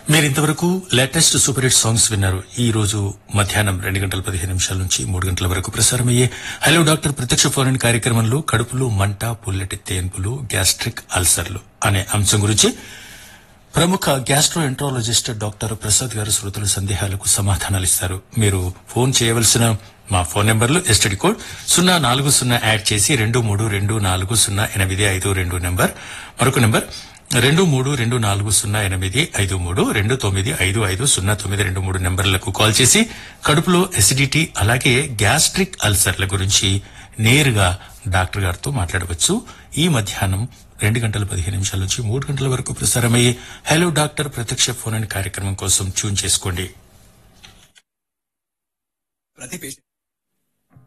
మీరు ఇంతవరకు latest super hit songs విన్నారు ఈ రోజు మధ్యాహ్నం రెండు గంటల పదిహేను నిమిషాల నుంచి మూడు గంటల వరకు ప్రసారమయ్యే హలో డాక్టర్ ప్రత్యక్ష ఫోన్ ఇన్ కార్యక్రమంలో కడుపులో మంట పుల్లటి తేన్పులు గ్యాస్ట్రిక్ అల్సర్లు అనే అంశం గురించి ప్రముఖ గ్యాస్ట్రో ఎంట్రాలజిస్ట్ డాక్టర్ ప్రసాద్ గారు శ్రోతల సందేహాలకు సమాధానాలు ఇస్తారు మీరు ఫోన్ చేయవలసిన మా ఫోన్ నెంబర్లు ఎస్టడీ కోడ్ సున్నా నాలుగు సున్నా యాడ్ చేసి రెండు మూడు రెండు నాలుగు సున్నా ఎనిమిది ఐదు రెండు నెంబర్ మరొక నెంబర్ రెండు మూడు రెండు నాలుగు సున్నా ఎనిమిది ఐదు మూడు రెండు తొమ్మిది ఐదు ఐదు సున్నా తొమ్మిది రెండు మూడు నెంబర్లకు కాల్ చేసి కడుపులో ఎసిడిటీ అలాగే గ్యాస్ట్రిక్ అల్సర్ల గురించి నేరుగా డాక్టర్ గారితో మాట్లాడవచ్చు ఈ మధ్యాహ్నం రెండు గంటల పదిహేను నిమిషాల నుంచి మూడు గంటల వరకు ప్రసారమయ్యే హలో డాక్టర్ ప్రత్యక్ష ఫోన్ అని కార్యక్రమం కోసం ట్యూన్ చేసుకోండి ప్రతి పేషెంట్